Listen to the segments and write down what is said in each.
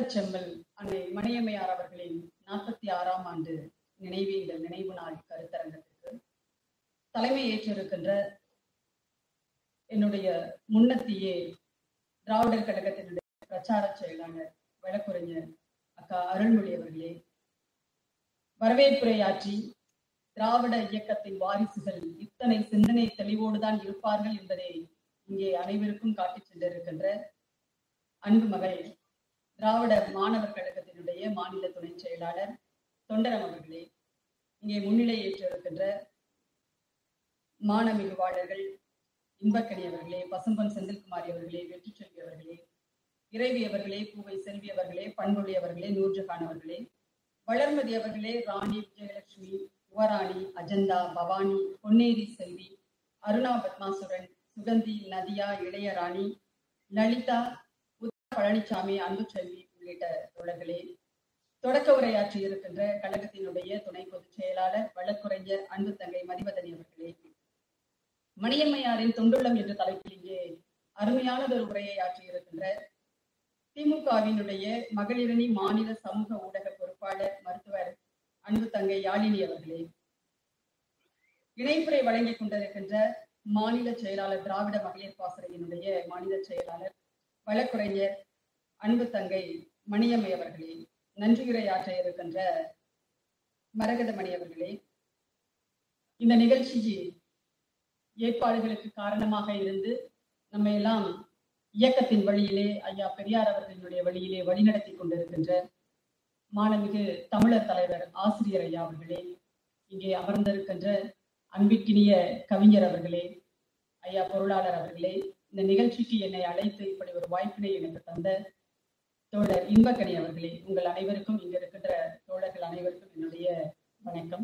செம்மல் அன்னை மணியம்மையார் அவர்களின் நாற்பத்தி ஆறாம் ஆண்டு நினைவேந்தல் நினைவு நாள் கருத்தரங்கத்திற்கு தலைமை ஏற்றிருக்கின்ற என்னுடைய முன்னத்தியே திராவிடர் கழகத்தினுடைய பிரச்சார செயலாளர் வழக்குரைஞர் அக்கா அருள்மொழி அவர்களே வரவேற்புரையாற்றி திராவிட இயக்கத்தின் வாரிசுகள் இத்தனை சிந்தனை தெளிவோடுதான் இருப்பார்கள் என்பதை இங்கே அனைவருக்கும் காட்டிச் சென்றிருக்கின்ற அன்பு மகள் திராவிட மாணவர் கழகத்தினுடைய மாநில துணை செயலாளர் தொண்டரம் அவர்களே இங்கே முன்னிலை ஏற்றிருக்கின்ற மாணமிகுவாளர்கள் இன்பக்கணி அவர்களே பசும்பன் செந்தில்குமாரி அவர்களே வெற்றி செல்வி அவர்களே இறைவி அவர்களே பூவை செல்வி அவர்களே பண்பொழி அவர்களே நூர்ஜஹான் அவர்களே வளர்மதி அவர்களே ராணி விஜயலட்சுமி யுவராணி அஜந்தா பவானி பொன்னேரி செல்வி அருணா பத்மாசுரன் சுகந்தி நதியா இளையராணி லலிதா பழனிசாமி அன்பு செல்வி உள்ளிட்ட தோழர்களே தொடக்க உரையாற்றி இருக்கின்ற கழகத்தினுடைய துணை பொதுச் செயலாளர் வழக்குரைஞர் அன்பு தங்கை மதிவதனி அவர்களே மணியம்மையாரின் தொண்டுள்ளம் என்ற தலைப்பில் இங்கே அருமையானதொரு உரையை ஆற்றியிருக்கின்ற திமுகவினுடைய மகளிரணி மாநில சமூக ஊடக பொறுப்பாளர் மருத்துவர் அன்பு தங்கை யாழினி அவர்களே இணைப்புரை வழங்கிக் கொண்டிருக்கின்ற மாநில செயலாளர் திராவிட மகளிர் பாசறையினுடைய மாநில செயலாளர் வழக்குரைஞர் அன்பு தங்கை மணியம்மை அவர்களே நன்றியுரையாற்ற இருக்கின்ற மரகதமணி அவர்களே இந்த நிகழ்ச்சி ஏற்பாடுகளுக்கு காரணமாக இருந்து நம்ம எல்லாம் இயக்கத்தின் வழியிலே ஐயா பெரியார் அவர்களினுடைய வழியிலே வழிநடத்தி கொண்டிருக்கின்ற மாணமிகு தமிழர் தலைவர் ஆசிரியர் ஐயா அவர்களே இங்கே அமர்ந்திருக்கின்ற அன்பிற்கினிய கவிஞர் அவர்களே ஐயா பொருளாளர் அவர்களே இந்த நிகழ்ச்சிக்கு என்னை அழைத்து இப்படி ஒரு வாய்ப்பினை எனக்கு தந்த தோழர் இன்பக்கணி அவர்களே உங்கள் அனைவருக்கும் இங்க இருக்கின்ற தோழர்கள் அனைவருக்கும் என்னுடைய வணக்கம்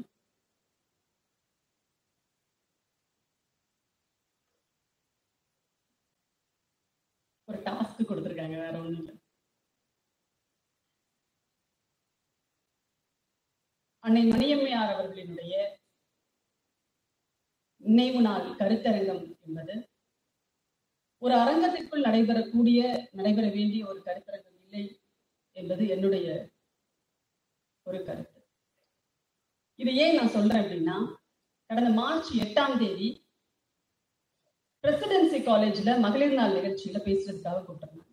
ஒரு டாஸ்க் கொடுத்துருக்காங்க வேற ஒண்ணும் இல்லை அன்னை மணியம்மையார் அவர்களினுடைய நினைவு நாள் கருத்தரங்கம் என்பது ஒரு அரங்கத்திற்குள் நடைபெறக்கூடிய நடைபெற வேண்டிய ஒரு கருத்தரங்கம் இல்லை என்பது என்னுடைய ஒரு கருத்து இது ஏன் நான் சொல்றேன் அப்படின்னா கடந்த மார்ச் எட்டாம் தேதி பிரசிடென்சி காலேஜ்ல மகளிர் நாள் நிகழ்ச்சியில பேசுறதுக்காக கூப்பிட்டிருந்தாங்க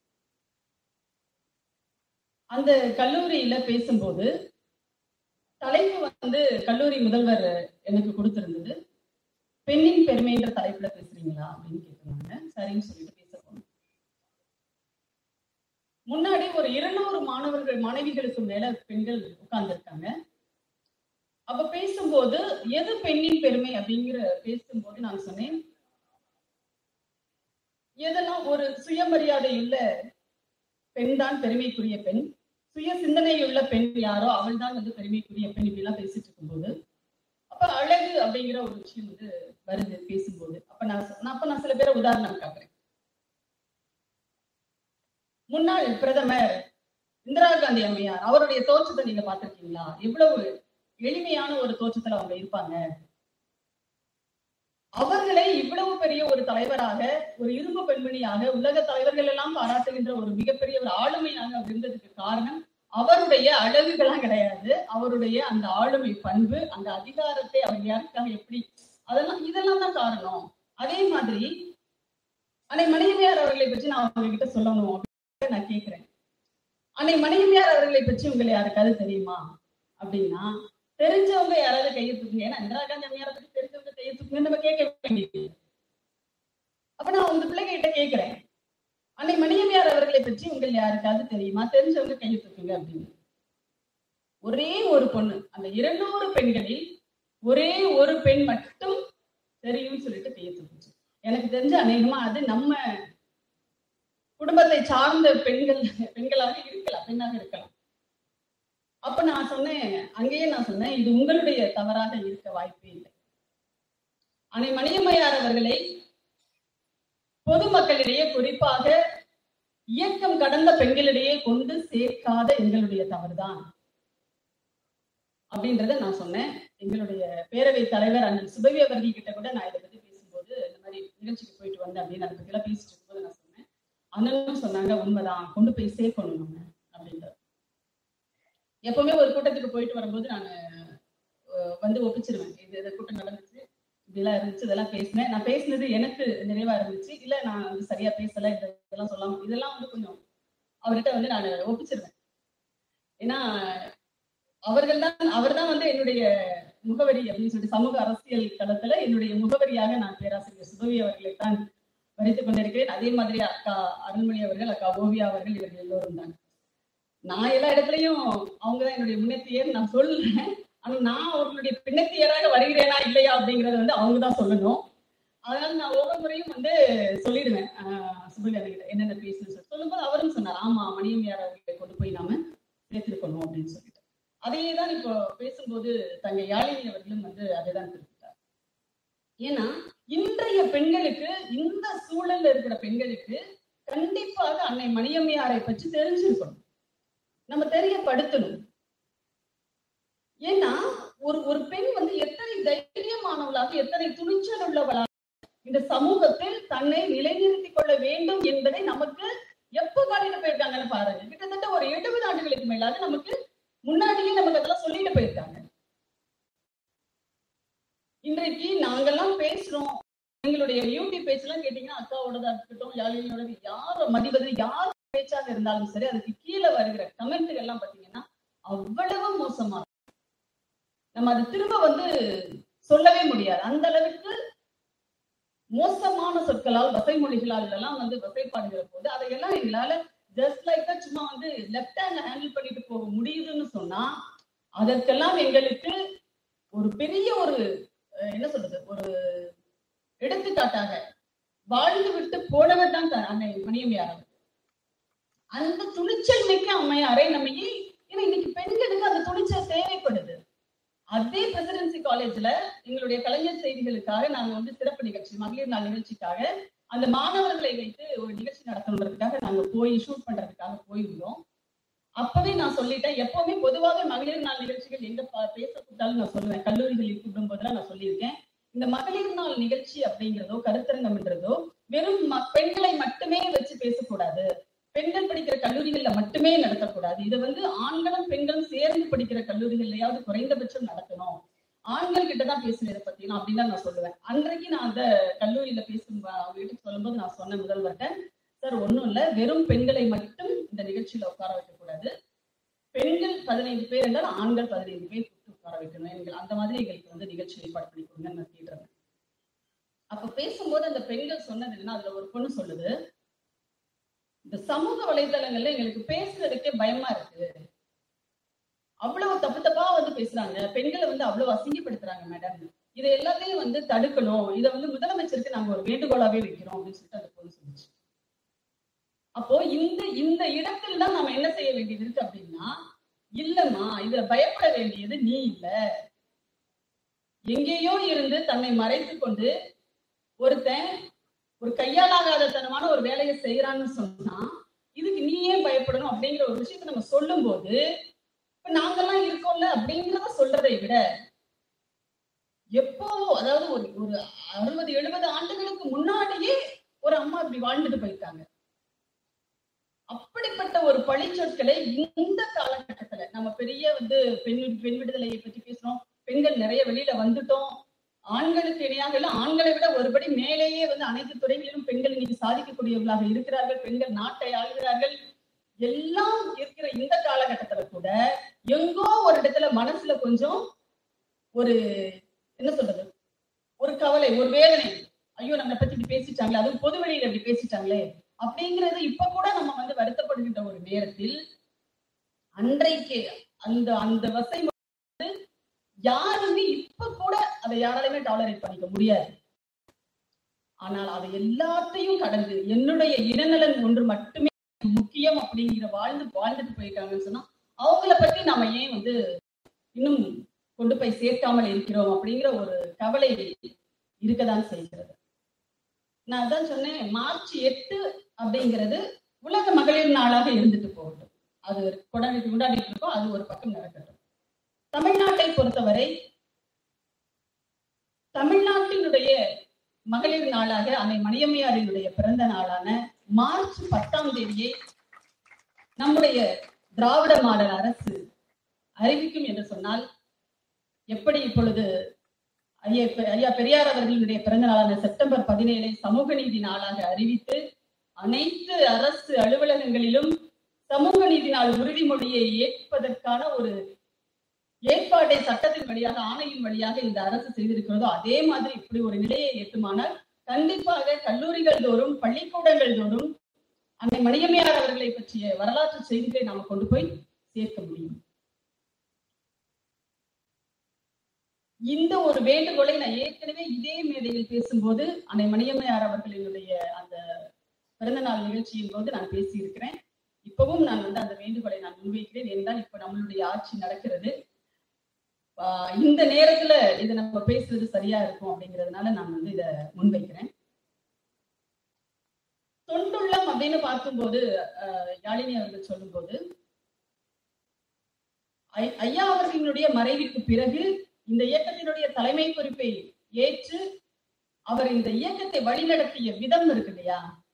அந்த கல்லூரியில பேசும்போது தலைப்பு வந்து கல்லூரி முதல்வர் எனக்கு கொடுத்திருந்தது பெண்ணின் பெருமைன்ற தலைப்புல பேசுறீங்களா அப்படின்னு கேட்டிருந்தாங்க சரின்னு சொல்லிட்டு பேச போனோம் முன்னாடி ஒரு இருநூறு மாணவர்கள் மாணவிகளுக்கு மேல பெண்கள் உட்கார்ந்து இருக்காங்க அப்ப பேசும்போது எது பெண்ணின் பெருமை அப்படிங்கிற பேசும்போது நான் சொன்னேன் எதெல்லாம் ஒரு சுயமரியாதை உள்ள பெண் தான் பெருமைக்குரிய பெண் சுய சிந்தனையுள்ள பெண் யாரோ அவள் தான் வந்து பெருமைக்குரிய பெண் இப்படி எல்லாம் பேசிட்டு இருக்கும்போது அப்ப அழகு அப்படிங்கிற ஒரு விஷயம் வந்து வருது பேசும்போது அப்ப நான் சொ- அப்ப நான் சில பேரை உதாரணம் காட்டுறேன் முன்னாள் பிரதமர் இந்திரா காந்தி அம்மையார் அவருடைய தோற்றத்தை நீங்க பார்த்திருக்கீங்களா எவ்வளவு எளிமையான ஒரு தோற்றத்துல அவங்க இருப்பாங்க அவர்களை இவ்வளவு பெரிய ஒரு தலைவராக ஒரு இரும்பு பெண்மணியாக உலக தலைவர்கள் எல்லாம் பாராட்டுகின்ற ஒரு மிகப்பெரிய ஒரு ஆளுமையாக அவர் இருந்ததுக்கு காரணம் அவருடைய அழகுகளாம் கிடையாது அவருடைய அந்த ஆளுமை பண்பு அந்த அதிகாரத்தை அவர் யாருக்காக எப்படி அதெல்லாம் இதெல்லாம் தான் காரணம் அதே மாதிரி அன்னை மணியம்மையார் அவர்களை பற்றி நான் அவங்க கிட்ட சொல்லணும் அப்படின்னு நான் கேட்கிறேன் அன்னை மணியம்மையார் அவர்களை பற்றி உங்களை யாருக்காவது தெரியுமா அப்படின்னா தெரிஞ்சவங்க யாராவது கையை தூக்குங்க ஏன்னா இந்திரா காந்தி அம்மையாரை பத்தி தெரிஞ்சவங்க கையை தூக்குங்க நம்ம கேட்க வேண்டியது அப்ப நான் உங்க பிள்ளைங்க கிட்ட கேட்கிறேன் அன்னை மணியம்மையார் அவர்களை பற்றி உங்கள் யாருக்காவது தெரியுமா தெரிஞ்சவங்க கையை தூக்குங்க அப்படின்னு ஒரே ஒரு பொண்ணு அந்த இருநூறு பெண்களில் ஒரே ஒரு பெண் மட்டும் தெரியும்னு சொல்லிட்டு கையை தூக்குச்சு எனக்கு தெரிஞ்ச அநேகமா அது நம்ம குடும்பத்தை சார்ந்த பெண்கள் பெண்களாக இருக்கலாம் பெண்ணாக இருக்கலாம் அப்ப நான் சொன்னேன் அங்கேயே நான் சொன்னேன் இது உங்களுடைய தவறாக இருக்க வாய்ப்பே இல்லை அன்னை மணியம்மையார் அவர்களை பொதுமக்களிடையே குறிப்பாக இயக்கம் கடந்த பெண்களிடையே கொண்டு சேர்க்காத எங்களுடைய தவறுதான் அப்படின்றத நான் சொன்னேன் எங்களுடைய பேரவை தலைவர் அண்ணன் சுபவி அவர்கள் கிட்ட கூட நான் இதை பத்தி பேசும்போது இந்த மாதிரி நிகழ்ச்சிக்கு போயிட்டு வந்தேன் அப்படின்னு அதை பத்தி எல்லாம் பேசிட்டு இருக்கும்போது நான் சொன்னேன் அண்ணனும் சொன்னாங்க உண்மைதான் கொண்டு போய் சேர்க்கணும் நம்ம எப்பவுமே ஒரு கூட்டத்துக்கு போயிட்டு வரும்போது நான் வந்து ஒப்பிச்சிருவேன் இது இந்த கூட்டம் நடந்துச்சு இப்படிலாம் இருந்துச்சு இதெல்லாம் பேசினேன் நான் பேசினது எனக்கு நிறைவா இருந்துச்சு இல்ல நான் வந்து சரியா பேசல இந்த இதெல்லாம் சொல்லாம இதெல்லாம் வந்து கொஞ்சம் அவர்கிட்ட வந்து நான் ஒப்பிச்சிருவேன் ஏன்னா அவர்கள் தான் அவர் தான் வந்து என்னுடைய முகவரி அப்படின்னு சொல்லிட்டு சமூக அரசியல் களத்துல என்னுடைய முகவரியாக நான் பேராசிரியர் சுபவி அவர்களை தான் வரைத்துக் கொண்டிருக்கிறேன் அதே மாதிரி அக்கா அருண்மொழி அவர்கள் அக்கா ஓவியா அவர்கள் இவர்கள் எல்லோரும் தான் நான் எல்லா இடத்துலயும் அவங்கதான் என்னுடைய முன்னேற்றியர் நான் சொல்றேன் ஆனா நான் அவர்களுடைய பின்னத்தியராக வருகிறேனா இல்லையா அப்படிங்கறத வந்து அவங்க தான் சொல்லணும் அதனால நான் ஒவ்வொரு முறையும் வந்து சொல்லிடுவேன் ஆஹ் சுபவி அண்ணகிட்ட என்னென்ன பேசணும்னு சொல்லி சொல்லும்போது அவரும் சொன்னார் ஆமா மணியம்யார் அவர்களை கொண்டு போய் நாம சேர்த்திருக்கணும் அப்படின்னு சொல்லிட்டு அதையே தான் இப்போ பேசும்போது தங்க யாழினி அவர்களும் வந்து அதை தான் குறிப்பிட்டார் ஏன்னா இன்றைய பெண்களுக்கு இந்த சூழல்ல இருக்கிற பெண்களுக்கு கண்டிப்பாக அன்னை மணியம்மையாரை பற்றி தெரிஞ்சிருக்கணும் நம்ம தெரியப்படுத்தணும் ஏன்னா ஒரு ஒரு பெண் வந்து எத்தனை தைரியமானவளாக எத்தனை துணிச்சல் உள்ளவளாக இந்த சமூகத்தில் தன்னை நிலைநிறுத்திக் கொள்ள வேண்டும் என்பதை நமக்கு எப்ப காட்டிட்டு போயிருக்காங்கன்னு பாருங்க கிட்டத்தட்ட ஒரு எழுபது ஆண்டுகளுக்கு மேலாக நமக்கு முன்னாடியே நமக்கு அதெல்லாம் சொல்லிட்டு போயிருக்காங்க இன்றைக்கு நாங்கெல்லாம் பேசுறோம் எங்களுடைய யூடியூப் பேஜ் எல்லாம் கேட்டீங்கன்னா அக்காவோடதா இருக்கட்டும் யாழினியோடது யார மதிவது யார் பேச்சாக இருந்தாலும் சரி அதுக்கு கீழே வருகிற கமெண்ட்டுகள் எல்லாம் பாத்தீங்கன்னா அவ்வளவு மோசமா இருக்கும். நம்ம அது திரும்ப வந்து சொல்லவே முடியாது அந்த அளவுக்கு மோசமான சொற்களால் வசைமொழிகளால் இதெல்லாம் வந்து வசைப்பாடுகிற போது அதையெல்லாம் எங்களால ஜஸ்ட் லைக்கா சும்மா வந்து லெஃப்ட் ஹேண்ட்ல ஹேண்டில் பண்ணிட்டு போக முடியுதுன்னு சொன்னா அதற்கெல்லாம் எங்களுக்கு ஒரு பெரிய ஒரு அஹ், என்ன சொல்றது ஒரு எடுத்துக்காட்டாக வாழ்ந்து விட்டு போனவர் தான் த- அன்னை மணியம்மையார் அவர்கள். அந்த துணிச்சல் மிக்க அம்மையாரை நம்ம ஏன் ஏன்னா இன்னைக்கு பெண்களுக்கு அந்த துணிச்சல் தேவைப்படுது அதே பிரசிடென்சி காலேஜ்ல எங்களுடைய கலைஞர் செய்திகளுக்காக நாங்க வந்து சிறப்பு நிகழ்ச்சி மகளிர் நாள் நிகழ்ச்சிக்காக அந்த மாணவர்களை வைத்து ஒரு நிகழ்ச்சி நடத்தணுன்றதுக்காக நாங்க போய் ஷூட் பண்றதுக்காக போயிருந்தோம் அப்பவே நான் சொல்லிட்டேன் எப்பவுமே பொதுவாக மகளிர் நாள் நிகழ்ச்சிகள் எங்க ப- பேச கூப்பிட்டாலும் நான் சொல்லுவேன் கல்லூரிகளில் கூப்பிடும் போதெல்லாம் நான் சொல்லியிருக்கேன் இந்த மகளிர் நாள் நிகழ்ச்சி அப்படிங்கிறதோ கருத்தரங்கம்ன்றதோ வெறும் ம- பெண்களை மட்டுமே வச்சு பேசக்கூடாது பெண்கள் படிக்கிற கல்லூரிகள்ல மட்டுமே நடத்தக்கூடாது இது வந்து ஆண்களும் பெண்களும் சேர்ந்து படிக்கிற கல்லூரிகள்லயாவது குறைந்தபட்சம் நடத்தணும் ஆண்கள் கிட்ட தான் பேசுறேன் இதை பத்தி அப்படின்னு தான் நான் சொல்லுவேன் அன்றைக்கு நான் அந்த கல்லூரியில பேசும் அவங்க வீட்டுக்கு சொல்லும்போது நான் சொன்ன முதல்வர்கிட்ட சார் ஒண்ணும் இல்ல வெறும் பெண்களை மட்டும் இந்த நிகழ்ச்சியில உட்கார வைக்க கூடாது பெண்கள் பதினைந்து பேர் என்றால் ஆண்கள் பதினைந்து பேர் கூப்பிட்டு உட்கார வைக்கணும் எங்கள் அந்த மாதிரி எங்களுக்கு வந்து நிகழ்ச்சி ஏற்பாடு பண்ணி கொடுங்கன்னு நான் கேட்டுறேன் அப்ப பேசும்போது அந்த பெண்கள் சொன்னது என்னன்னா அதுல ஒரு பொண்ணு சொல்லுது இந்த சமூக வலைதளங்கள்ல எங்களுக்கு பேசுறதுக்கே பயமா இருக்கு அவ்வளவு தப்பு தப்பா வந்து பேசுறாங்க பெண்களை வந்து அவ்வளவு அசிங்கப்படுத்துறாங்க மேடம் இதை எல்லாத்தையும் வந்து தடுக்கணும் இதை வந்து முதலமைச்சருக்கு நாங்க ஒரு வேண்டுகோளாவே வைக்கிறோம் அப்படின்னு சொல்லிட்டு அந்த பொண்ணு சொல்லுச்சு அப்போ இந்த இந்த இடத்துல தான் நாம என்ன செய்ய வேண்டியது இருக்கு அப்படின்னா இல்லம்மா இதுல பயப்பட வேண்டியது நீ இல்ல எங்கேயோ இருந்து தன்னை மறைத்துக் கொண்டு ஒருத்தன் ஒரு கையாலாகாத தனமான ஒரு வேலையை செய்யறான்னு சொன்னா இதுக்கு நீ ஏன் பயப்படணும் அப்படிங்கிற ஒரு விஷயத்தை நம்ம சொல்லும் போது இப்ப நாங்கெல்லாம் இருக்கோம்ல அப்படிங்கிறத சொல்றதை விட எப்போ அதாவது ஒரு ஒரு அறுபது எழுபது ஆண்டுகளுக்கு முன்னாடியே ஒரு அம்மா இப்படி வாழ்ந்துட்டு போயிருக்காங்க அப்படிப்பட்ட ஒரு பழிச்சொற்களை இந்த காலகட்டத்துல நம்ம பெரிய வந்து பெண் பெண் விடுதலையை பத்தி பேசுறோம் பெண்கள் நிறைய வெளியில வந்துட்டோம் ஆண்களுக்கு இணையாக இல்ல ஆண்களை விட ஒருபடி மேலேயே வந்து அனைத்து துறைகளிலும் பெண்கள் இன்னைக்கு சாதிக்கக்கூடியவர்களாக இருக்கிறார்கள் பெண்கள் நாட்டை ஆளுகிறார்கள் எல்லாம் இருக்கிற இந்த காலகட்டத்துல கூட எங்கோ ஒரு இடத்துல மனசுல கொஞ்சம் ஒரு என்ன சொல்றது ஒரு கவலை ஒரு வேதனை ஐயோ நம்மளை பத்தி இப்படி பேசிட்டாங்களே அதுவும் பொது வெளியில இப்படி பேசிட்டாங்களே அப்படிங்கறது இப்ப கூட நம்ம வந்து வருத்தப்படுகின்ற ஒரு நேரத்தில் அன்றைக்கு அந்த அந்த வசை வந்து யாருமே இப்ப கூட அதை யாராலுமே டாலரேட் பண்ணிக்க முடியாது ஆனால் அதை எல்லாத்தையும் கடந்து என்னுடைய இனநலன் ஒன்று மட்டுமே முக்கியம் அப்படிங்கிற வாழ்ந்து வாழ்ந்துட்டு போயிருக்காங்கன்னு சொன்னா அவங்கள பத்தி நாம ஏன் வந்து இன்னும் கொண்டு போய் சேர்க்காமல் இருக்கிறோம் அப்படிங்கிற ஒரு கவலை இருக்கதான் செய்கிறது நான் அதான் சொன்னேன் மார்ச் எட்டு அப்படிங்கிறது உலக மகளிர் நாளாக இருந்துட்டு போகட்டும் அது கொண்டாடி கொண்டாடிட்டு இருக்கோம் அது ஒரு பக்கம் நடக்கட்டும் தமிழ்நாட்டை பொறுத்தவரை தமிழ்நாட்டினுடைய மகளிர் நாளாக அன்னை மணியம்மையாரினுடைய பிறந்த நாளான மார்ச் பத்தாம் தேதியை நம்முடைய திராவிட மாடல் அரசு அறிவிக்கும் என்று சொன்னால் எப்படி இப்பொழுது ஐயா ஐயா பெரியார் அவர்களுடைய பிறந்த நாளான செப்டம்பர் பதினேழை சமூக நீதி நாளாக அறிவித்து அனைத்து அரசு அலுவலகங்களிலும் சமூக நீதி நாள் உறுதிமொழியை ஏற்பதற்கான ஒரு ஏற்பாட்டை சட்டத்தின் வழியாக ஆணையின் வழியாக இந்த அரசு செய்திருக்கிறதோ அதே மாதிரி இப்படி ஒரு நிலையை எட்டுமானால் கண்டிப்பாக கல்லூரிகள் தோறும் பள்ளிக்கூடங்கள் தோறும் அன்னை மணியம்மையார் அவர்களை பற்றிய வரலாற்று செய்திகளை நாம கொண்டு போய் சேர்க்க முடியும் இந்த ஒரு வேண்டுகோளை நான் ஏற்கனவே இதே மேடையில் பேசும்போது அன்னை மணியம்மையார் அவர்களினுடைய அந்த பிறந்த நாள் நிகழ்ச்சியின் போது நான் பேசியிருக்கிறேன் இப்பவும் நான் வந்து அந்த வேண்டுகோளை நான் முன்வைக்கிறேன் என்றால் இப்ப நம்மளுடைய ஆட்சி நடக்கிறது ஆஹ் இந்த நேரத்துல இதை நம்ம பேசுறது சரியா இருக்கும் அப்படிங்கிறதுனால நான் வந்து இதை முன்வைக்கிறேன் தொண்டுள்ளம் அப்படின்னு பார்க்கும்போது ஆஹ் யாழினி அவர்கள் சொல்லும்போது ஐ- ஐயா அவர்களினுடைய மறைவிற்கு பிறகு இந்த இயக்கத்தினுடைய தலைமை பொறுப்பை ஏற்று அவர் இந்த இயக்கத்தை வழிநடத்திய விதம் இருக்கு இல்லையா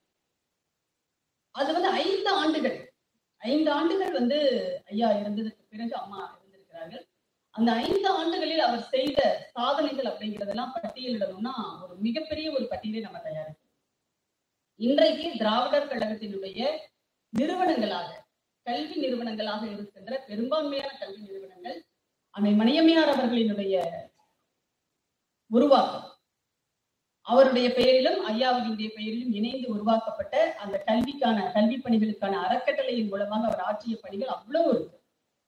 அது வந்து ஐந்து ஆண்டுகள் ஐந்து ஆண்டுகள் வந்து ஐயா இருந்ததுக்கு பிறகு அம்மா இருந்திருக்கிறார்கள் அந்த ஐந்து ஆண்டுகளில் அவர் செய்த சாதனைகள் அப்படிங்கிறதெல்லாம் பட்டியலிடணும்னா ஒரு மிகப்பெரிய ஒரு பட்டியலை நம்ம தயாரிக்கணும் இன்றைக்கு திராவிடர் கழகத்தினுடைய நிறுவனங்களாக கல்வி நிறுவனங்களாக இருக்கின்ற பெரும்பான்மையான கல்வி நிறுவனங்கள் அன்னை மணியம்மையார் அவர்களினுடைய உருவாக்கம் அவருடைய பெயரிலும் ஐயாவுடைய பெயரிலும் இணைந்து உருவாக்கப்பட்ட அந்த கல்விக்கான கல்வி பணிகளுக்கான அறக்கட்டளையின் மூலமாக அவர் ஆற்றிய பணிகள் அவ்வளவு இருக்கு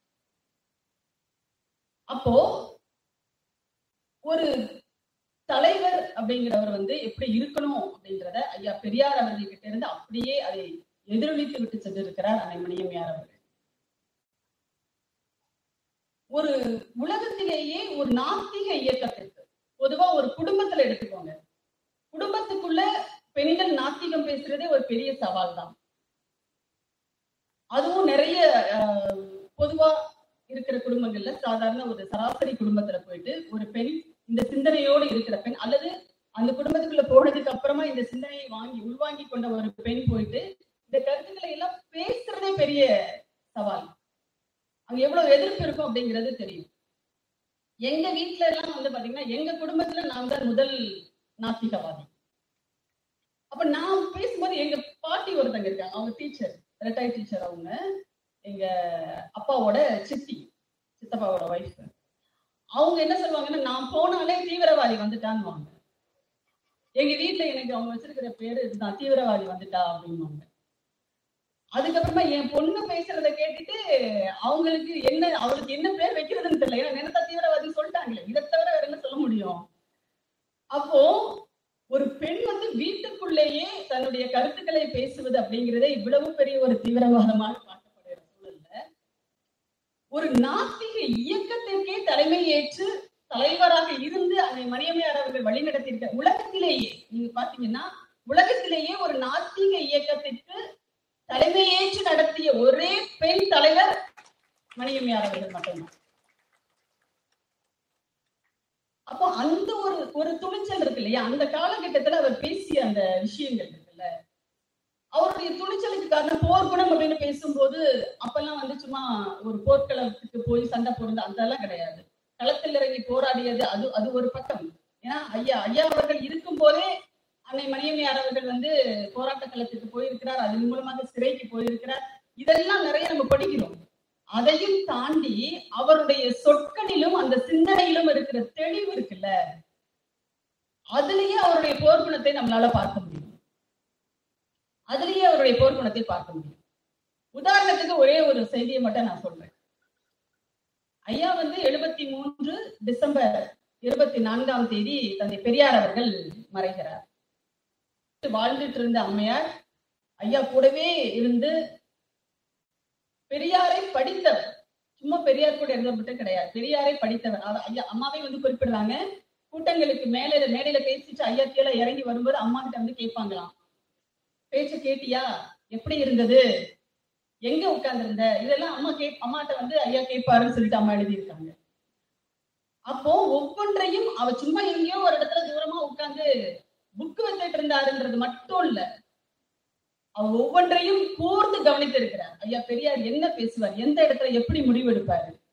அப்போ ஒரு தலைவர் அப்படிங்கிறவர் வந்து எப்படி இருக்கணும் அப்படிங்கிறத ஐயா பெரியார் அவர்கள்கிட்ட இருந்து அப்படியே அதை எதிரொலித்து விட்டு சென்றிருக்கிறார் அன்னை மணியம்மையார் அவர்கள் ஒரு உலகத்திலேயே ஒரு நாத்திக இயக்கத்திற்கு பொதுவா ஒரு குடும்பத்துல எடுத்துக்கோங்க குடும்பத்துக்குள்ள பெண்கள் நாத்திகம் பேசுறதே ஒரு பெரிய சவால் தான் அதுவும் நிறைய ஆஹ், பொதுவா இருக்கிற குடும்பங்கள்ல சாதாரண ஒரு சராசரி குடும்பத்துல போயிட்டு ஒரு பெண் இந்த சிந்தனையோடு இருக்கிற பெண் அல்லது அந்த குடும்பத்துக்குள்ள போனதுக்கு அப்புறமா இந்த சிந்தனையை வாங்கி உள்வாங்கி கொண்ட ஒரு பெண் போயிட்டு இந்த கருத்துக்களை எல்லாம் பேசுறதே பெரிய சவால் அங்க எவ்வளவு எதிர்ப்பு இருக்கும் அப்படிங்கிறது தெரியும் எங்க வீட்ல எல்லாம் வந்து பாத்தீங்கன்னா எங்க குடும்பத்துல நான் தான் முதல் நாத்திகவாதி அப்ப நான் பேசும்போது எங்க பாட்டி ஒருத்தங்க இருக்காங்க அவங்க டீச்சர் ரிட்டையர் டீச்சர் அவங்க எங்க அப்பாவோட சித்தி சித்தப்பாவோட ஒய்ஃப் அவங்க என்ன சொல்லுவாங்கன்னா நான் போனாலே தீவிரவாதி வந்துட்டான்னு எங்க வீட்ல எனக்கு அவங்க வச்சிருக்கிற பேரு இதுதான் தீவிரவாதி வந்துட்டா அப்படின்வாங்க அதுக்கப்புறமா என் பொண்ணு பேசுறத கேட்டுட்டு அவங்களுக்கு என்ன அவளுக்கு என்ன பேர் வைக்கிறதுன்னு தெரியல ஏன்னா நினைத்தா தீவிரவாதி சொல்லிட்டாங்களே இதை தவிர வேற என்ன சொல்ல முடியும் அப்போ ஒரு பெண் வந்து வீட்டுக்குள்ளேயே தன்னுடைய கருத்துக்களை பேசுவது அப்படிங்கிறதே இவ்வளவு பெரிய ஒரு தீவிரவாதமாக பார்க்கப்படுகிற சூழல்ல ஒரு நாத்திக இயக்கத்திற்கே தலைமை ஏற்று தலைவராக இருந்து அதை மணியம்மையார் அவர்கள் வழிநடத்தியிருக்க உலகத்திலேயே நீங்க பாத்தீங்கன்னா உலகத்திலேயே ஒரு நாத்திக இயக்கத்திற்கு தலைமையேற்று நடத்திய ஒரே பெண் தலைவர் மணியம்மையார் அவர்கள் மட்டும்தான் அப்போ அந்த ஒரு ஒரு துணிச்சல் இருக்கு இல்லையா அந்த காலகட்டத்துல அவர் பேசிய அந்த விஷயங்கள் இருக்குல்ல அவருடைய துணிச்சலுக்கு காரணம் போர்க்குணம் அப்படின்னு பேசும்போது அப்பெல்லாம் வந்து சும்மா ஒரு போர்க்களத்துக்கு போய் சண்டை போடுறது அதெல்லாம் கிடையாது களத்தில் இறங்கி போராடியது அது அது ஒரு பக்கம் ஏன்னா ஐயா ஐயா அவர்கள் இருக்கும் போதே அன்னை மணியம்மையார் அவர்கள் வந்து போராட்ட களத்துக்கு போயிருக்கிறார் அதன் மூலமாக சிறைக்கு போயிருக்கிறார் இதெல்லாம் நிறைய நம்ம படிக்கிறோம் அதையும் தாண்டி அவருடைய சொற்களிலும் அந்த சிந்தனையிலும் இருக்கிற தெளிவு இருக்குல்ல அதுலயே அவருடைய போர்க்குணத்தை நம்மளால பார்க்க முடியும் அதுலயே அவருடைய போர்க்குணத்தை பார்க்க முடியும் உதாரணத்துக்கு ஒரே ஒரு செய்தியை மட்டும் நான் சொல்றேன் ஐயா வந்து எழுபத்தி மூன்று டிசம்பர் இருபத்தி நான்காம் தேதி தந்தை பெரியார் அவர்கள் மறைகிறார் வாழ்ந்துட்டு இருந்த அம்மையார் ஐயா கூடவே இருந்து பெரியாரை படித்தவர் சும்மா பெரியார் கூட இருந்த மட்டும் கிடையாது பெரியாரை படித்தவர் அவர் ஐயா அம்மாவே வந்து குறிப்பிடுறாங்க கூட்டங்களுக்கு மேல மேடையில பேசிட்டு ஐயா கீழே இறங்கி வரும்போது அம்மா கிட்ட வந்து கேட்பாங்களாம் பேச்ச கேட்டியா எப்படி இருந்தது எங்க உட்கார்ந்திருந்த இதெல்லாம் அம்மா கே அம்மாட்ட வந்து ஐயா கேட்பாருன்னு சொல்லிட்டு அம்மா எழுதியிருக்காங்க அப்போ ஒவ்வொன்றையும் அவ சும்மா எங்கேயோ ஒரு இடத்துல தூரமா உட்கார்ந்து புக் வச்சுட்டு இருந்தாருன்றது மட்டும் இல்ல அவர் ஒவ்வொன்றையும் கூர்ந்து கவனித்து இருக்கிறார் ஐயா பெரியார் என்ன பேசுவார் எந்த இடத்துல எப்படி முடிவெடுப்பாரு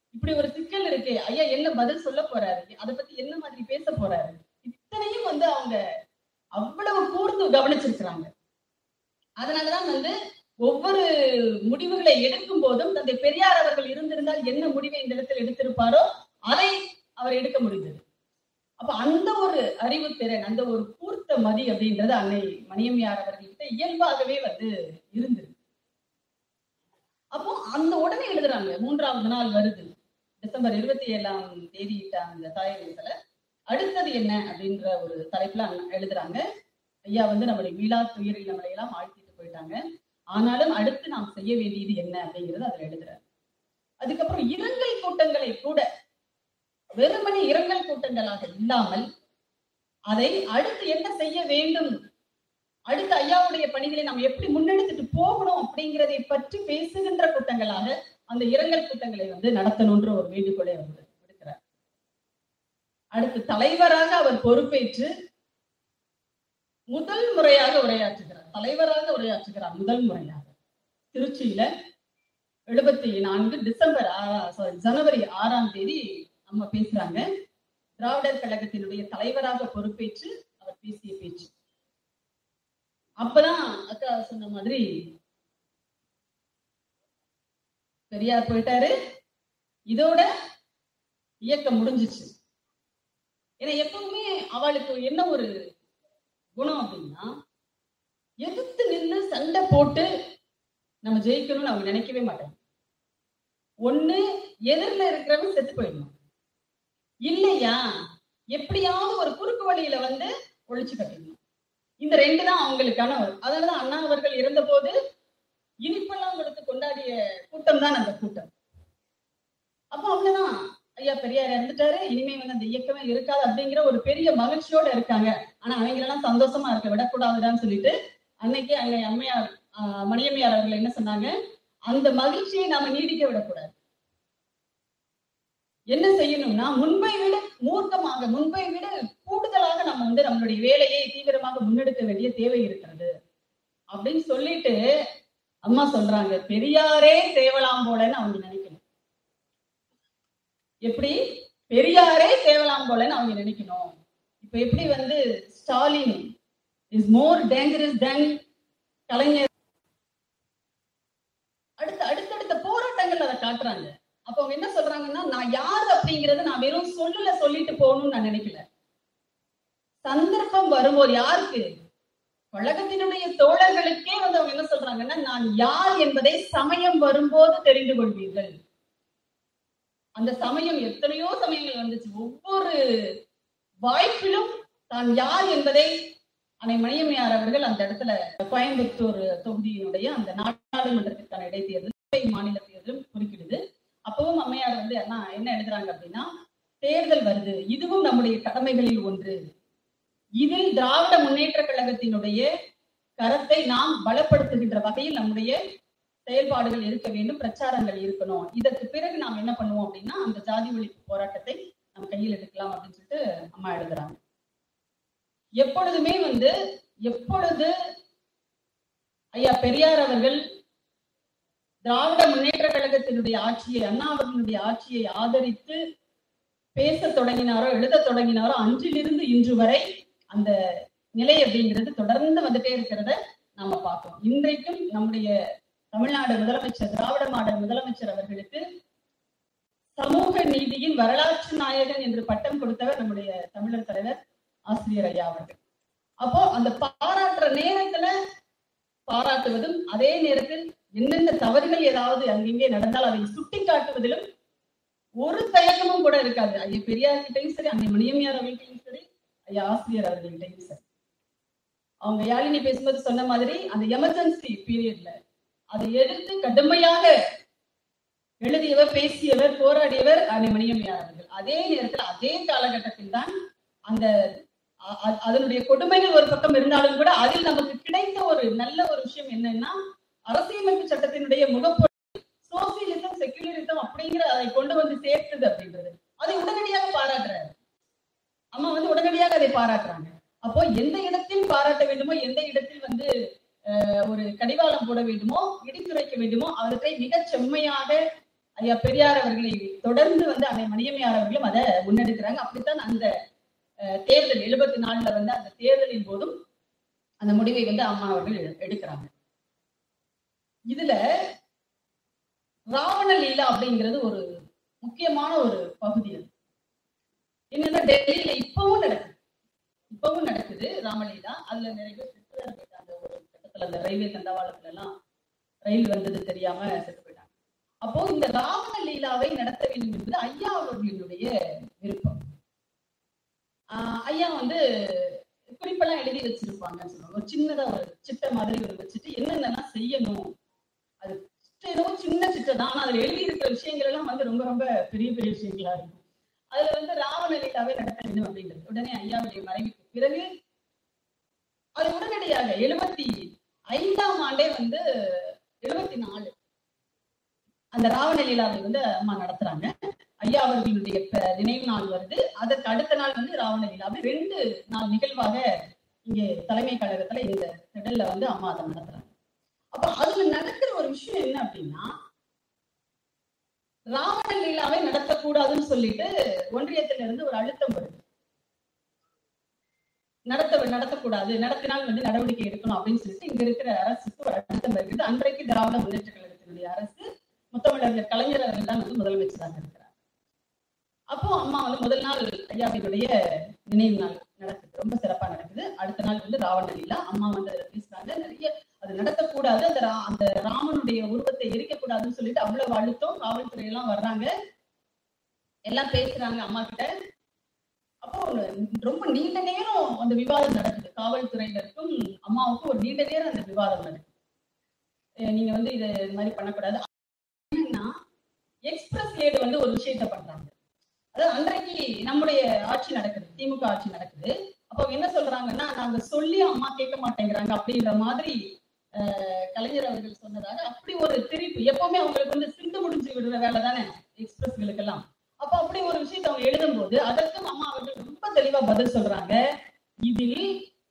இப்படி ஒரு சிக்கல் இருக்கு ஐயா என்ன பதில் சொல்ல போறாரு அதை பத்தி என்ன மாதிரி பேச போறாரு இத்தனையும் வந்து அவங்க அவ்வளவு கூர்ந்து கவனிச்சிருக்கிறாங்க அதனாலதான் வந்து ஒவ்வொரு முடிவுகளை எடுக்கும் போதும் தந்தை பெரியார் அவர்கள் இருந்திருந்தால் என்ன முடிவை இந்த இடத்தில் எடுத்திருப்பாரோ அதை அவர் எடுக்க முடிந்தது அப்ப அந்த ஒரு அறிவு திறன் அந்த ஒரு கூர்த்த மதி அப்படின்றது அன்னை மணியம்மையார் அவர்கள்கிட்ட இயல்பாகவே வந்து இருந்தது அப்போ அந்த உடனே எழுதுறாங்க மூன்றாவது நாள் வருது டிசம்பர் இருபத்தி ஏழாம் தேதி இட்ட அந்த தாயகத்துல அடுத்தது என்ன அப்படின்ற ஒரு தலைப்புல அண்ணா எழுதுறாங்க ஐயா வந்து நம்முடைய மீளா துயரில் நம்மளை எல்லாம் ஆழ்த்திட்டு போயிட்டாங்க ஆனாலும் அடுத்து நாம் செய்ய வேண்டியது என்ன அப்படிங்கறது அதுல எழுதுறாரு அதுக்கப்புறம் இரங்கல் கூட்டங்களை கூட வெறுமனே இரங்கல் கூட்டங்களாக இல்லாமல் அதை அடுத்து என்ன செய்ய வேண்டும் அடுத்த ஐயாவுடைய பணிகளை நாம் எப்படி முன்னெடுத்துட்டு போகணும் அப்படிங்கிறதை பற்றி பேசுகின்ற கூட்டங்களாக அந்த இரங்கல் கூட்டங்களை வந்து நடத்தணும்ன்ற ஒரு வேண்டுகோளை அவர் விடுக்கிறார் அடுத்து தலைவராக அவர் பொறுப்பேற்று முதல் முறையாக உரையாற்றுகிறார் தலைவராக உரையாற்றுகிறார் முதல் முறையாக திருச்சியில எழுபத்தி நான்கு டிசம்பர் ஆறா சாரி ஜனவரி ஆறாம் தேதி நம்ம பேசுறாங்க திராவிடர் கழகத்தினுடைய தலைவராக பொறுப்பேற்று அவர் பேசிய பேச்சு அப்பதான் அக்கா சொன்ன மாதிரி பெரியார் போயிட்டாரு இதோட இயக்கம் முடிஞ்சிச்சு ஏன்னா எப்பவுமே அவளுக்கு என்ன ஒரு குணம் அப்படின்னா எதிர்த்து நின்று சண்டை போட்டு நம்ம ஜெயிக்கணும்னு அவங்க நினைக்கவே மாட்டாங்க ஒண்ணு எதிரில இருக்கிறவங்க செத்து போயிடணும் இல்லையா எப்படியாவது ஒரு குறுக்கு வழியில வந்து ஒழிச்சு கட்டிடணும் இந்த ரெண்டு தான் அவங்களுக்கான ஒரு அதனாலதான் அண்ணா அவர்கள் இருந்த போது இனிப்பெல்லாம் கொடுத்து கொண்டாடிய கூட்டம் தான் அந்த கூட்டம் அப்ப அவ்வளவுதான் ஐயா பெரியார் இறந்துட்டாரு இனிமே வந்து அந்த இயக்கமே இருக்காது அப்படிங்கிற ஒரு பெரிய மகிழ்ச்சியோட இருக்காங்க ஆனா அவங்க எல்லாம் சந்தோஷமா இருக்க விடக்கூடாதுடான்னு சொல்லிட்டு அன்னைக்கு அன்னை அம்மையார் ஆஹ் மணியம்மையார் அவர்கள் என்ன சொன்னாங்க அந்த மகிழ்ச்சியை நாம நீடிக்க விடக்கூடாது என்ன செய்யணும்னா முன்பை விட மூர்க்கமாக முன்பை விட கூடுதலாக நம்ம வந்து நம்மளுடைய வேலையை தீவிரமாக முன்னெடுக்க வேண்டிய தேவை இருக்கிறது அப்படின்னு சொல்லிட்டு அம்மா சொல்றாங்க பெரியாரே தேவலாம் போலன்னு அவங்க நினைக்கணும் எப்படி பெரியாரே தேவலாம் போலன்னு அவங்க நினைக்கணும் இப்ப எப்படி வந்து Stalin is more dangerous than Kalaignar அடுத்த அடுத்தடுத்த போராட்டங்கள் அதை காட்டுறாங்க அப்ப அவங்க என்ன சொல்றாங்கன்னா நான் யார் அப்படிங்கறத நான் வெறும் சொல்லல சொல்லிட்டு போகணும்னு நான் நினைக்கல சந்தர்ப்பம் வரும்போது யாருக்கு கழகத்தினுடைய தோழர்களுக்கே வந்து அவங்க என்ன சொல்றாங்கன்னா நான் யார் என்பதை சமயம் வரும்போது தெரிந்து கொள்வீர்கள் அந்த சமயம் எத்தனையோ சமயங்கள் வந்துச்சு ஒவ்வொரு வாய்ப்பிலும் தான் யார் என்பதை அன்னை மணியம்மையார் அவர்கள் அந்த இடத்துல கோயம்புத்தூர் தொகுதியினுடைய அந்த நாடாளுமன்றத்திற்கான இடைத்தேர்தல் மாநில தேர்தலும் குறுக்கிடுது அப்பவும் அம்மையார் வந்து என்ன என்ன எழுதுறாங்க அப்படின்னா தேர்தல் வருது இதுவும் நம்முடைய கடமைகளில் ஒன்று இதில் திராவிட முன்னேற்ற கழகத்தினுடைய கரத்தை நாம் பலப்படுத்துகின்ற வகையில் நம்முடைய செயல்பாடுகள் இருக்க வேண்டும் பிரச்சாரங்கள் இருக்கணும் இதற்கு பிறகு நாம் என்ன பண்ணுவோம் அப்படின்னா அந்த ஜாதி ஒழிப்பு போராட்டத்தை நம்ம கையில் எடுக்கலாம் அப்படின்னு சொல்லிட்டு அம்மா எழுதுறாங்க எப்பொழுதுமே வந்து எப்பொழுது ஐயா பெரியார் அவர்கள் திராவிட முன்னேற்ற கழகத்தினுடைய ஆட்சியை அண்ணா அவர்களுடைய ஆட்சியை ஆதரித்து பேச தொடங்கினாரோ எழுத தொடங்கினாரோ அன்றிலிருந்து இன்று வரை அந்த நிலை அப்படிங்கிறது தொடர்ந்து வந்துட்டே இருக்கிறத நாம பார்க்கிறோம் இன்றைக்கும் நம்முடைய தமிழ்நாடு முதலமைச்சர் திராவிட மாடல் முதலமைச்சர் அவர்களுக்கு சமூக நீதியின் வரலாற்று நாயகன் என்று பட்டம் கொடுத்தவர் நம்முடைய தமிழர் தலைவர் ஆசிரியர் ஐயா அவர்கள் அப்போ அந்த பாராட்டுற நேரத்துல பாராட்டுவதும் அதே நேரத்தில் என்னென்ன தவறுகள் ஏதாவது அங்கங்கே நடந்தால் அதை சுட்டி காட்டுவதிலும் ஒரு தயக்கமும் கூட இருக்காது ஐயா பெரியார் கிட்டையும் சரி அன்னை மணியம்மையார் அவர்களையும் சரி ஐயா ஆசிரியர் அவர்கள்கிட்டையும் சரி அவங்க யாழினி பேசும்போது சொன்ன மாதிரி அந்த எமர்ஜென்சி பீரியட்ல அதை எதிர்த்து கடுமையாக எழுதியவர் பேசியவர் போராடியவர் அன்னை மணியம்மையார் அவர்கள் அதே நேரத்தில் அதே காலகட்டத்தில் தான் அந்த அ- அ- அதனுடைய கொடுமைகள் ஒரு பக்கம் இருந்தாலும் கூட அதில் நமக்கு கிடைத்த ஒரு நல்ல ஒரு விஷயம் என்னன்னா அரசியலமைப்பு சட்டத்தினுடைய முகப்பு சோசியலிசம் செக்யூலரிசம் அப்படிங்கிற அதை கொண்டு வந்து சேர்த்தது அப்படின்றது அதை உடனடியாக பாராட்டுறாரு அம்மா வந்து உடனடியாக அதை பாராட்டுறாங்க அப்போ எந்த இடத்தில் பாராட்ட வேண்டுமோ எந்த இடத்தில் வந்து அஹ், ஒரு கடிவாளம் போட வேண்டுமோ இடித்துரைக்க வேண்டுமோ அவற்றை மிகச் செம்மையாக ஐயா பெரியார் அவர்களை தொடர்ந்து வந்து அன்னை மணியம்மையார் அவர்களும் அதை முன்னெடுக்கிறாங்க அப்படித்தான் அந்த அஹ், தேர்தல் எழுபத்தி நாலுல வந்து அந்த தேர்தலின் போதும் அந்த முடிவை வந்து அம்மா அவர்கள் எடு- எடுக்கிறாங்க இதுல ராவண லீலா அப்படிங்கிறது ஒரு முக்கியமான ஒரு பகுதி அது என்னன்னா டெல்லியில இப்பவும் நடக்குது இப்பவும் நடக்குது ராமலீலா அதுல நிறைய பேர் செத்து வேற போயிட்டாங்க ஒரு கட்டத்துல அந்த ரயில்வே தண்டவாளத்துல எல்லாம் ரயில் வந்தது தெரியாம செத்து போயிட்டாங்க அப்போ இந்த ராவண லீலாவை நடத்த வேண்டும் என்பது ஐயா அவர்களுடைய விருப்பம் ஆஹ் ஐயா வந்து குறிப்பெல்லாம் எழுதி வச்சிருப்பாங்கன்னு சொல்லுவாங்க ஒரு சின்னதா ஒரு சிட்டை மாதிரி ஒரு வச்சுட்டு என்னென்னலாம் செய்யணும் அது சிட்டை ஏதோ சின்ன சிட்டை தான் ஆனா அதுல எழுதி இருக்கிற விஷயங்கள் எல்லாம் வந்து ரொம்ப ரொம்ப பெரிய பெரிய விஷயங்களா இருக்கும் அதுல வந்து ராவண லீலாவை நடத்த வேண்டும் அப்படின்றது உடனே ஐயாவுடைய மறைவுக்கு பிறகு அது உடனடியாக எழுபத்தி ஐந்தாம் ஆண்டே வந்து எழுபத்தி நாலு அந்த ராவண லீலாவை வந்து அம்மா நடத்துறாங்க ஐயா அவர்களுடைய ப- நினைவு நாள் வருது அதற்கு அடுத்த நாள் வந்து ராவண லீலா அப்படி ரெண்டு நாள் நிகழ்வாக இங்கே தலைமை கழகத்துல இந்த திடல்ல வந்து அம்மா அதை நடத்துறாங்க அப்ப அதுல நடக்கிற ஒரு விஷயம் என்ன அப்படின்னா ராவண லீலாவை நடத்தக்கூடாதுன்னு சொல்லிட்டு ஒன்றியத்துல இருந்து ஒரு அழுத்தம் வருது நடத்த நடத்தக்கூடாது நடத்தினால் வந்து நடவடிக்கை எடுக்கணும் அப்படின்னு சொல்லிட்டு இங்க இருக்கிற அரசுக்கு ஒரு அழுத்தம் வருகிறது அன்றைக்கு திராவிட முன்னேற்ற கழகத்தினுடைய அரசு முத்தமிழர் கலைஞர் அவர்கள் தான் வந்து முதலமைச்சராக இருக்கிறார் அப்போ அம்மா வந்து முதல் நாள் ஐயாவினுடைய நினைவு நாள் நடக்குது ரொம்ப சிறப்பா நடக்குது அடுத்த நாள் வந்து ராவண லீலா அம்மா வந்து அதுல பேசுறாங்க நிறைய அது நடத்தக்கூடாது அந்த ரா- அந்த ராமனுடைய உருவத்தை எரிக்கக்கூடாதுன்னு சொல்லிட்டு அவ்வளவு அழுத்தம் காவல்துறை எல்லாம் வர்றாங்க எல்லாம் பேசுறாங்க அம்மா கிட்ட அப்போ ரொம்ப நீண்ட நேரம் அந்த விவாதம் நடக்குது காவல்துறையினருக்கும் அம்மாவுக்கும் ஒரு நீண்ட நேரம் அந்த விவாதம் நடக்குது அஹ் நீங்க வந்து இதை இது மாதிரி பண்ணக்கூடாது என்னன்னா எக்ஸ்பிரஸ் ஏடு வந்து ஒரு விஷயத்த பண்றாங்க அதாவது அன்றைக்கு நம்முடைய ஆட்சி நடக்குது திமுக ஆட்சி நடக்குது அப்போ அவங்க என்ன சொல்றாங்கன்னா நாங்க சொல்லி அம்மா கேட்க மாட்டேங்கிறாங்க அப்படின்ற மாதிரி அஹ், கலைஞர் அவர்கள் சொன்னதாக அப்படி ஒரு திரிப்பு எப்பவுமே அவங்களுக்கு வந்து சிந்து முடிஞ்சு விடுற வேலை தானே எக்ஸ்பிரஸ்களுக்கெல்லாம் அப்ப அப்படி ஒரு விஷயத்தை அவங்க எழுதும்போது அதற்கும் அம்மா அவர்கள் ரொம்ப தெளிவா பதில் சொல்றாங்க இதில்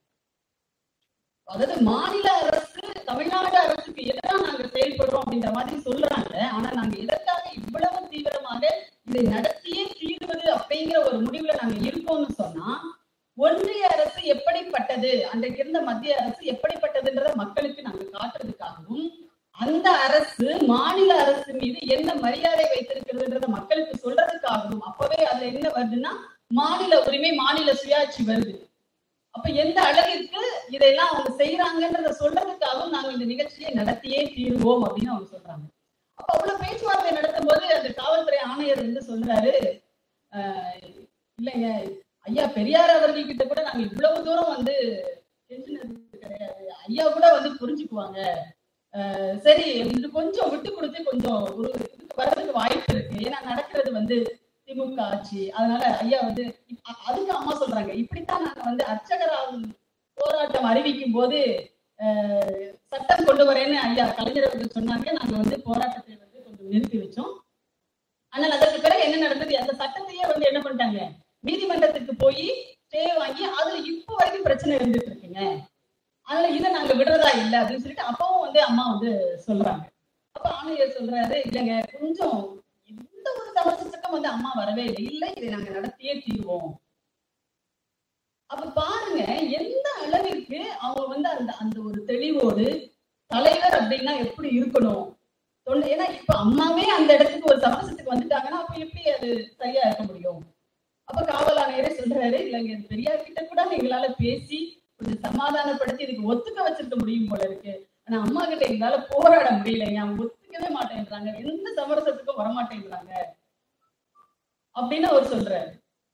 அதாவது மாநில அரசு தமிழ்நாடு அரசுக்கு எதிராக நாங்க செயல்படுறோம் அப்படின்ற மாதிரி சொல்றாங்க ஆனா நாங்க எதற்காக இவ்வளவு தீவிரமாக இதை நடத்தியே தீர்வது அப்படிங்கிற ஒரு முடிவுல நாங்க இருக்கோம்னு சொன்னா ஒன்றிய அரசு எப்படிப்பட்டது அன்றைக்கு இருந்த மத்திய அரசு எப்படிப்பட்டதுன்றத மக்களுக்கு நாங்க காட்டுறதுக்காகவும் அந்த அரசு மாநில அரசு மீது என்ன மரியாதை வைத்திருக்கிறதுன்றத மக்களுக்கு சொல்றதுக்காகவும் அப்பவே அதுல என்ன வருதுன்னா மாநில உரிமை மாநில சுயாட்சி வருது அப்ப எந்த அளவிற்கு இதெல்லாம் அவங்க செய்யறாங்கன்றத சொல்றதுக்காகவும் நாங்க இந்த நிகழ்ச்சியை நடத்தியே தீருவோம் அப்படின்னு அவங்க சொல்றாங்க அப்ப அவ்வளவு பேச்சுவார்த்தை நடத்தும் போது அந்த காவல்துறை ஆணையர் வந்து சொல்றாரு ஆஹ் இல்லைங்க ஐயா பெரியார் அவர்கள் கிட்ட கூட நாங்க இவ்வளவு தூரம் வந்து கெஞ்சினது கிடையாது ஐயா கூட வந்து புரிஞ்சுக்குவாங்க ஆஹ் சரி இது கொஞ்சம் விட்டு கொடுத்து கொஞ்சம் ஒரு இதுக்கு வர்றதுக்கு வாய்ப்பு இருக்கு ஏன்னா நடக்கிறது வந்து திமுக ஆட்சி அதனால ஐயா வந்து அ- அதுக்கு அம்மா சொல்றாங்க இப்படித்தான் நாங்க வந்து அர்ச்சகராகும் போராட்டம் அறிவிக்கும் போது ஆஹ் சட்டம் கொண்டு வரேன்னு ஐயா கலைஞர் அவர்கள் சொன்னாங்க நாங்க வந்து போராட்டத்தை வந்து கொஞ்சம் நிறுத்தி வச்சோம் ஆனால் அதற்கு பிறகு என்ன நடந்தது அந்த சட்டத்தையே வந்து என்ன பண்ணிட்டாங்க நீதிமன்றத்துக்கு போய் ஸ்டே வாங்கி அதுல இப்ப வரைக்கும் பிரச்சனை இருந்துட்டு இருக்குங்க அதனால இதை நாங்க விடுறதா இல்ல அப்படின்னு சொல்லிட்டு அப்பவும் வந்து அம்மா வந்து சொல்றாங்க அப்ப ஆணையர் சொல்றாரு இல்லைங்க கொஞ்சம் எந்த ஒரு சமரசத்துக்கும் வந்து அம்மா வரவே இல்லை இல்ல இதை நாங்க நடத்தியே தீர்வோம் அப்ப பாருங்க எந்த அளவிற்கு அவங்க வந்து அந்த அந்த ஒரு தெளிவோடு தலைவர் அப்படின்னா எப்படி இருக்கணும் தொண்டை ஏன்னா இப்ப அம்மாவே அந்த இடத்துக்கு ஒரு சமரசத்துக்கு வந்துட்டாங்கன்னா அப்ப எப்படி அது சரியா இருக்க முடியும் அப்ப காவல் ஆணையரே சொல்றாரு இல்லைங்க இது பெரியார் கிட்ட கூட எங்களால பேசி கொஞ்சம் சமாதானப்படுத்தி இதுக்கு ஒத்துக்க வச்சிருக்க முடியும் போல இருக்கு ஆனா அம்மா கிட்ட எங்களால போராட முடியலைங்க அவங்க ஒத்துக்கவே மாட்டேன்றாங்க எந்த சமரசத்துக்கும் வரமாட்டேங்கிறாங்க அப்படின்னு அவர் சொல்றாரு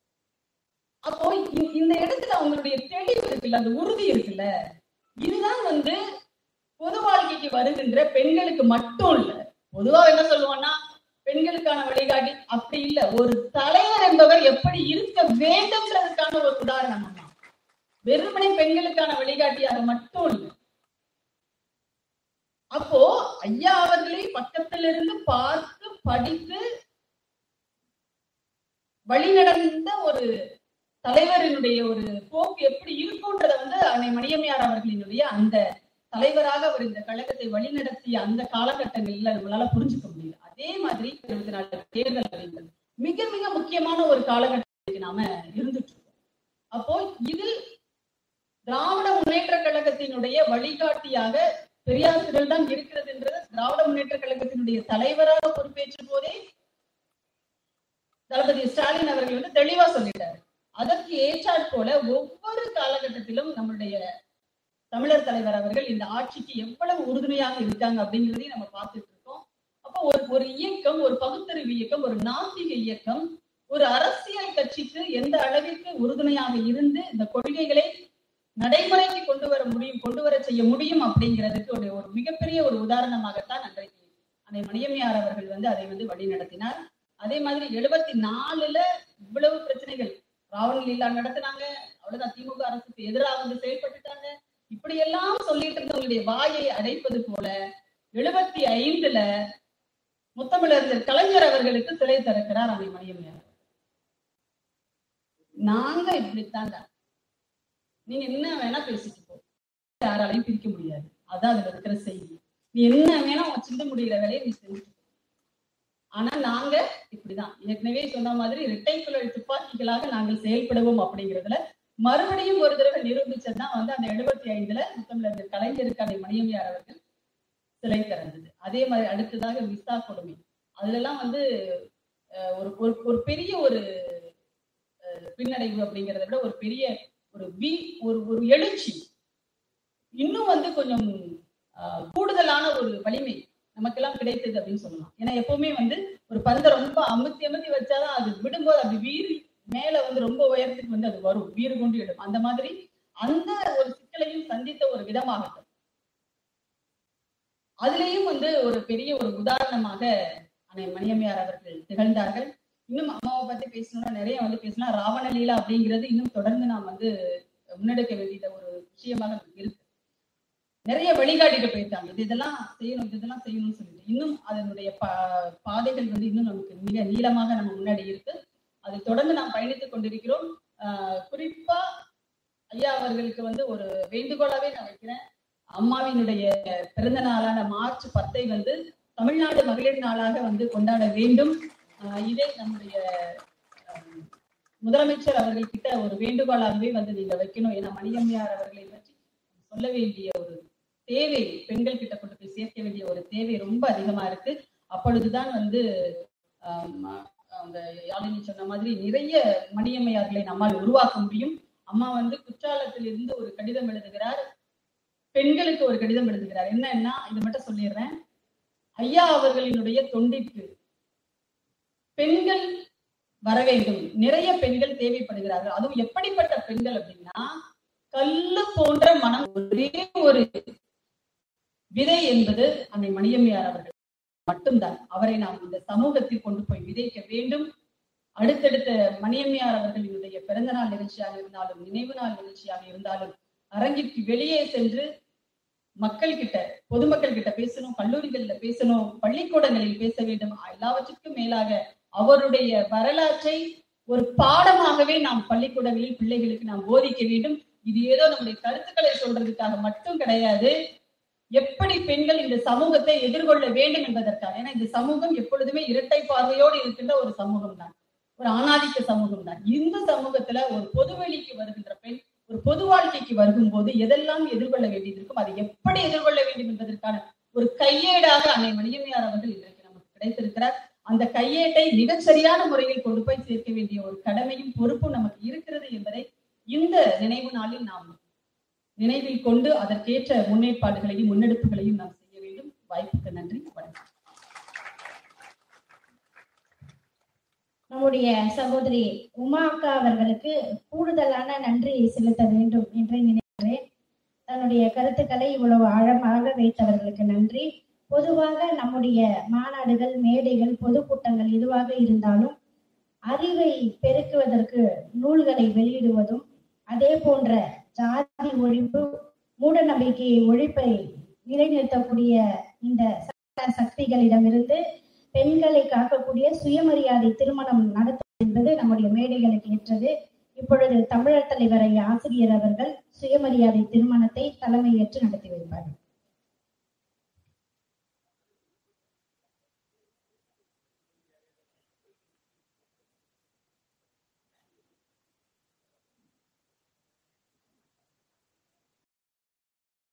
அப்போ இ- இந்த இடத்துல அவங்களுடைய தெளிவு இருக்குல்ல அந்த உறுதி இருக்குல்ல இதுதான் வந்து பொது வாழ்க்கைக்கு வருகின்ற பெண்களுக்கு மட்டும் இல்ல பொதுவா என்ன சொல்லுவோம்னா பெண்களுக்கான வழிகாட்டி அப்படி இல்ல ஒரு தலைவர் என்பவர் எப்படி இருக்க வேண்டும்ன்றதுக்கான ஒரு உதாரணம் அம்மா வெறுமனே பெண்களுக்கான வழிகாட்டியாக மட்டும் இல்ல அப்போ ஐயா அவர்களை பக்கத்திலிருந்து பார்த்து படித்து வழிநடந்த ஒரு தலைவரினுடைய ஒரு போக்கு எப்படி இருக்கும்ன்றத வந்து அன்னை மணியம்மையார் அவர்களினுடைய அந்த தலைவராக அவர் இந்த கழகத்தை வழிநடத்திய அந்த காலகட்டங்கள்ல நம்மளால புரிஞ்சுக்க முடியுது அதே அதே மாதிரி இருபத்தி நாலு தேர்தல் அப்படின்றது மிக மிக முக்கியமான ஒரு காலகட்டத்துக்கு நாம இருந்துட்டு இருக்கோம் அப்போ இதில் திராவிட முன்னேற்ற கழகத்தினுடைய வழிகாட்டியாக பெரியார்கள் தான் இருக்கிறது என்றது திராவிட முன்னேற்ற கழகத்தினுடைய தலைவராக பொறுப்பேற்ற போதே தளபதி ஸ்டாலின் அவர்கள் வந்து தெளிவா சொல்லிட்டாரு அதற்கு ஏற்றாற் போல ஒவ்வொரு காலகட்டத்திலும் நம்முடைய தமிழர் தலைவர் அவர்கள் இந்த ஆட்சிக்கு எவ்வளவு உறுதுணையாக இருக்காங்க அப்படிங்கிறதையும் நம்ம பார்த்துட்டு இருக்கோம் அப்போ ஒரு ஒரு இயக்கம் ஒரு பகுத்தறிவு இயக்கம் ஒரு நாத்திக இயக்கம் ஒரு அரசியல் கட்சிக்கு எந்த அளவிற்கு உறுதுணையாக இருந்து இந்த கொள்கைகளை நடைமுறைக்கு கொண்டு வர முடியும் கொண்டு வர செய்ய முடியும் அப்படிங்கிறதுக்கு ஒரு ஒரு மிகப்பெரிய ஒரு உதாரணமாகத்தான் அன்றைக்கு அன்னை மணியம்மையார் அவர்கள் வந்து அதை வந்து வழி நடத்தினார் அதே மாதிரி எழுபத்தி நாலுல இவ்வளவு பிரச்சனைகள் ராவண லீலா நடத்தினாங்க அவ்வளவுதான் திமுக அரசுக்கு எதிராக வந்து செயல்பட்டுட்டாங்க இப்படி எல்லாம் சொல்லிட்டு இருந்தவங்களுடைய வாயை அடைப்பது போல எழுபத்தி ஐந்துல முத்தமிழறிஞர் கலைஞர் அவர்களுக்கு சிலை திறக்கிறார் அன்னை மணியம்மையார் நாங்க இப்படித்தாங்க நீங்க என்ன வேணா பேசிட்டு போ யாராலையும் பிரிக்க முடியாது அதான் அதுல இருக்கிற செய்தி நீ என்ன வேணா உன் சிந்த முடிகிற வேலையை நீ செஞ்சு ஆனா நாங்க இப்படிதான் ஏற்கனவே சொன்ன மாதிரி இரட்டை குழல் துப்பாக்கிகளாக நாங்கள் செயல்படுவோம் அப்படிங்கிறதுல மறுபடியும் ஒரு தடவை நிரூபிச்சதுதான் வந்து அந்த எழுபத்தி ஐந்துல முத்தமிழர் கலைஞருக்கான மணியம்மையார் அவர்கள் சிலை திறந்தது அதே மாதிரி அடுத்ததாக விசா கொடுமை அதுல எல்லாம் வந்து அஹ், ஒரு ஒரு ஒரு பெரிய ஒரு அஹ், பின்னடைவு அப்படிங்கிறத விட ஒரு பெரிய ஒரு வி ஒரு ஒரு எழுச்சி இன்னும் வந்து கொஞ்சம் ஆஹ், கூடுதலான ஒரு வலிமை நமக்கெல்லாம் கிடைத்தது அப்படின்னு சொல்லலாம் ஏன்னா எப்பவுமே வந்து ஒரு பந்தை ரொம்ப அமுத்தி அமுத்தி வச்சாதான் அது விடும்போது அப்படி வீறி மேல வந்து ரொம்ப உயரத்துக்கு வந்து அது வரும் வீறு கொண்டு இடும் அந்த மாதிரி அந்த ஒரு சிக்கலையும் சந்தித்த ஒரு விதமாகட்டும் அதுலயும் வந்து ஒரு பெரிய ஒரு உதாரணமாக அன்னை மணியம்மையார் அவர்கள் திகழ்ந்தார்கள் இன்னும் அம்மாவை பத்தி பேசணும்னா நிறைய வந்து பேசலாம் ராவண லீலா அப்படிங்கிறது இன்னும் தொடர்ந்து நாம் வந்து முன்னெடுக்க வேண்டிய ஒரு விஷயமாக நமக்கு இருக்கு நிறைய வழிகாட்டிட்டு போயிருக்காங்க இது இதெல்லாம் செய்யணும் இது இதெல்லாம் செய்யணும்னு சொல்லிட்டு இன்னும் அதனுடைய பா பாதைகள் வந்து இன்னும் நமக்கு மிக நீளமாக நம்ம முன்னாடி இருக்கு அதை தொடர்ந்து நாம் பயணித்துக் கொண்டிருக்கிறோம் ஆஹ் குறிப்பா ஐயா அவர்களுக்கு வந்து ஒரு வேண்டுகோளாவே நான் வைக்கிறேன் அம்மாவினுடைய பிறந்த நாளான மார்ச் பத்தை வந்து தமிழ்நாடு மகளிர் நாளாக வந்து கொண்டாட வேண்டும் ஆஹ் இதை நம்முடைய ஆஹ், முதலமைச்சர் அவர்கள் கிட்ட ஒரு வேண்டுகோளாகவே வந்து நீங்க வைக்கணும் ஏன்னா மணியம்மையார் அவர்களை பற்றி சொல்ல வேண்டிய ஒரு தேவை பெண்கள் கிட்ட கொண்டு போய் சேர்க்க வேண்டிய ஒரு தேவை ரொம்ப அதிகமா இருக்கு அப்பொழுதுதான் வந்து ஆம், அவங்க யாழினி சொன்ன மாதிரி நிறைய மணியம்மையார்களை நம்மால் உருவாக்க முடியும் அம்மா வந்து குற்றாலத்தில் இருந்து ஒரு கடிதம் எழுதுகிறார் பெண்களுக்கு ஒரு கடிதம் எழுதுகிறார் என்னன்னா இது மட்டும் சொல்லிடுறேன் ஐயா அவர்களினுடைய தொண்டிற்கு பெண்கள் வர வேண்டும் நிறைய பெண்கள் தேவைப்படுகிறார்கள் அதுவும் எப்படிப்பட்ட பெண்கள் அப்படின்னா கல்லு போன்ற மனம் ஒரே ஒரு விதை என்பது அன்னை மணியம்மையார் அவர்கள் மட்டும்தான் அவரை நாம் இந்த சமூகத்தில் கொண்டு போய் விதைக்க வேண்டும் அடுத்தடுத்த மணியம்மையார் அவர்களினுடைய பிறந்த நாள் நிகழ்ச்சியாக இருந்தாலும் நினைவு நாள் நிகழ்ச்சியாக இருந்தாலும் அரங்கிற்கு வெளியே சென்று மக்கள் கிட்ட பொதுமக்கள் கிட்ட பேசணும் கல்லூரிகள்ல பேசணும் பள்ளிக்கூடங்களில் பேச வேண்டும் எல்லாவற்றுக்கும் மேலாக அவருடைய வரலாற்றை ஒரு பாடமாகவே நாம் பள்ளிக்கூடங்களில் பிள்ளைகளுக்கு நாம் போதிக்க வேண்டும் இது ஏதோ நம்முடைய கருத்துக்களை சொல்றதுக்காக மட்டும் கிடையாது எப்படி பெண்கள் இந்த சமூகத்தை எதிர்கொள்ள வேண்டும் என்பதற்காக ஏன்னா இந்த சமூகம் எப்பொழுதுமே இரட்டை பார்வையோடு இருக்கின்ற ஒரு சமூகம் தான் ஒரு ஆணாதிக்க சமூகம் தான் இந்த சமூகத்துல ஒரு பொதுவெளிக்கு வருகின்ற பெண் ஒரு பொது வாழ்க்கைக்கு வரும்போது எதெல்லாம் எதிர்கொள்ள வேண்டியது இருக்கும் அதை எப்படி எதிர்கொள்ள வேண்டும் என்பதற்கான ஒரு கையேடாக அன்னை மணியம்மையார் அவர்கள் இன்றைக்கு நமக்கு கிடைத்திருக்கிறார் அந்த கையேட்டை மிகச்சரியான முறையில் கொண்டு போய் சேர்க்க வேண்டிய ஒரு கடமையும் பொறுப்பும் நமக்கு இருக்கிறது என்பதை இந்த நினைவு நாளில் நாம் நினைவில் கொண்டு அதற்கேற்ற முன்னேற்பாடுகளையும் முன்னெடுப்புகளையும் நாம் செய்ய வேண்டும் வாய்ப்புக்கு நன்றி வணக்கம் நம்முடைய சகோதரி உமா அக்கா அவர்களுக்கு கூடுதலான நன்றி செலுத்த வேண்டும் என்று நினைக்கிறேன் தன்னுடைய கருத்துக்களை இவ்வளவு ஆழமாக வைத்தவர்களுக்கு நன்றி பொதுவாக நம்முடைய மாநாடுகள் மேடைகள் பொதுக்கூட்டங்கள் எதுவாக இருந்தாலும் அறிவை பெருக்குவதற்கு நூல்களை வெளியிடுவதும் அதே போன்ற ஜாதி ஒழிப்பு மூட நம்பிக்கையை ஒழிப்பை நிலைநிறுத்தக்கூடிய இந்த சட்ட சக்திகளிடமிருந்து பெண்களை காக்கக்கூடிய சுயமரியாதை திருமணம் நடத்துவது என்பது நம்முடைய மேடைகளுக்கு ஏற்றது இப்பொழுது தமிழர் தலைவர் ஐயா ஆசிரியர் அவர்கள் சுயமரியாதை திருமணத்தை தலைமையேற்று நடத்தி வைப்பார்கள்